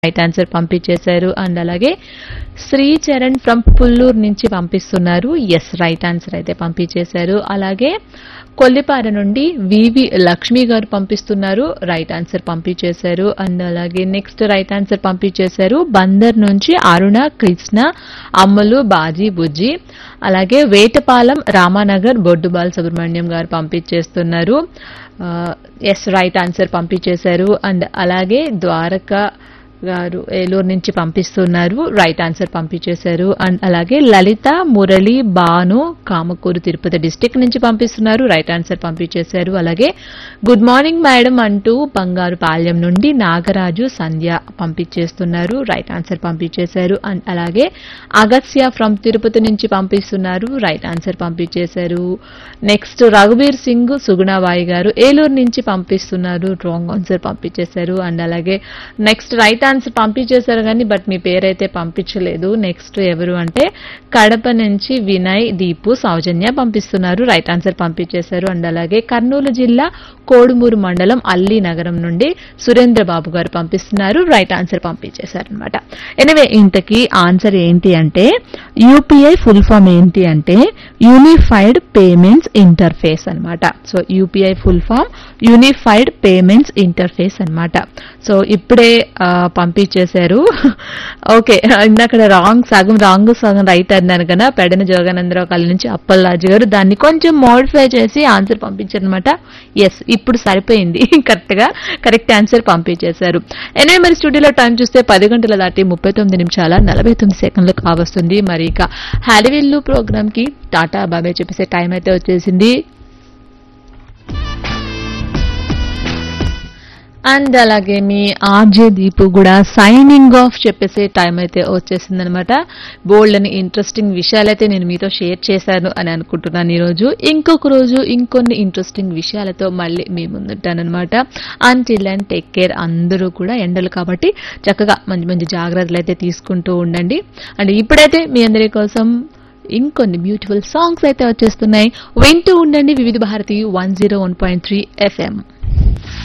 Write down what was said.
right answer పంపించేశారు and అలాగే Sricharan from Pulluru నుంచి పంపిస్తున్నారు ఎస్ రైట్ ఆన్సర్ అయితే పంపించేశారు అలాగే కొల్లిపార నుండి వివి లక్ష్మి గారు పంపిస్తున్నారు రైట్ ఆన్సర్ పంపించేశారు అండ్ అలాగే నెక్స్ట్ రైట్ ఆన్సర్ పంపించేశారు బందర్ నుంచి అరుణ కృష్ణ అమ్మలు బాజీ బుజ్జి అలాగే వేటపాలెం రామానగర్ బొడ్డుబాల్ సుబ్రహ్మణ్యం గారు పంపించేస్తున్నారు ఎస్ రైట్ ఆన్సర్ పంపించేశారు అండ్ అలాగే ద్వారకా గారు ఏలూరు నుంచి పంపిస్తున్నారు రైట్ ఆన్సర్ పంపించేశారు అండ్ అలాగే లలిత మురళి బాను కామకూరు తిరుపతి డిస్టిక్ నుంచి పంపిస్తున్నారు రైట్ ఆన్సర్ పంపించేశారు అలాగే గుడ్ మార్నింగ్ మేడం అంటూ బంగారు పాల్యం నుండి నాగరాజు సంధ్య పంపించేస్తున్నారు రైట్ ఆన్సర్ పంపించేశారు అండ్ అలాగే అగస్య ఫ్రమ్ తిరుపతి నుంచి పంపిస్తున్నారు రైట్ ఆన్సర్ పంపించేశారు నెక్స్ట్ రఘువీర్ సింగ్ సుగుణాబాయి గారు ఏలూరు నుంచి పంపిస్తున్నారు రాంగ్ ఆన్సర్ పంపించేశారు అండ్ అలాగే నెక్స్ట్ రైట్ ఆన్సర్ పంపించేశారు కానీ బట్ మీ పేరైతే పంపించలేదు నెక్స్ట్ ఎవరు అంటే కడప నుంచి వినయ్ దీపు సౌజన్య పంపిస్తున్నారు రైట్ ఆన్సర్ పంపించేశారు అండ్ అలాగే కర్నూలు జిల్లా కోడుమూరు మండలం అల్లి నగరం నుండి సురేంద్ర బాబు గారు పంపిస్తున్నారు రైట్ ఆన్సర్ పంపించేశారు అనమాట ఎనివే ఇంతకీ ఆన్సర్ ఏంటి అంటే యూపీఐ ఫుల్ ఫామ్ ఏంటి అంటే యూనిఫైడ్ పేమెంట్స్ ఇంటర్ఫేస్ అన్నమాట so UPI full form unified payments interface అన్నమాట సో ఇప్పుడే ఆ, పంపించేశారు ఓకే ఇందాక రాంగ్ సగం రాంగ్ సగం రైట్ అన్నారు కదా పెడన జోగానందరావు కళ్ళ నుంచి అప్పలరాజు గారు దాన్ని కొంచెం మోడిఫై చేసి ఆన్సర్ పంపించారు అనమాట ఎస్ ఇప్పుడు సరిపోయింది కరెక్ట్ గా కరెక్ట్ ఆన్సర్ పంపించేశారు ఎనివే మరి స్టూడియోలో టైం చూస్తే పది గంటల దాటి ముప్పై తొమ్మిది నిమిషాల నలభై తొమ్మిది సెకండ్లు కావస్తుంది మరి ఇక హ్యాలివిల్లు ప్రోగ్రామ్ కి టాటా బాబాయ్ చెప్పేసే టైం అయితే వచ్చేసింది అండ్ అలాగే మీ ఆర్జే దీపు కూడా సైనింగ్ ఆఫ్ చెప్పేసే టైం అయితే వచ్చేసింది అనమాట బోల్డ్ అని ఇంట్రెస్టింగ్ విషయాలైతే నేను మీతో షేర్ చేశాను అని అనుకుంటున్నాను ఈరోజు ఇంకొక రోజు ఇంకొన్ని ఇంట్రెస్టింగ్ విషయాలతో మళ్ళీ మీ ముందుంటానమాట అంటిల్ అండ్ టేక్ కేర్ అందరూ కూడా ఎండలు కాబట్టి చక్కగా మంచి మంచి జాగ్రత్తలు అయితే తీసుకుంటూ ఉండండి అండ్ ఇప్పుడైతే మీ అందరి కోసం ఇంకొన్ని బ్యూటిఫుల్ సాంగ్స్ అయితే వచ్చేస్తున్నాయి వింటూ ఉండండి Vividh Bharati one zero one point three FM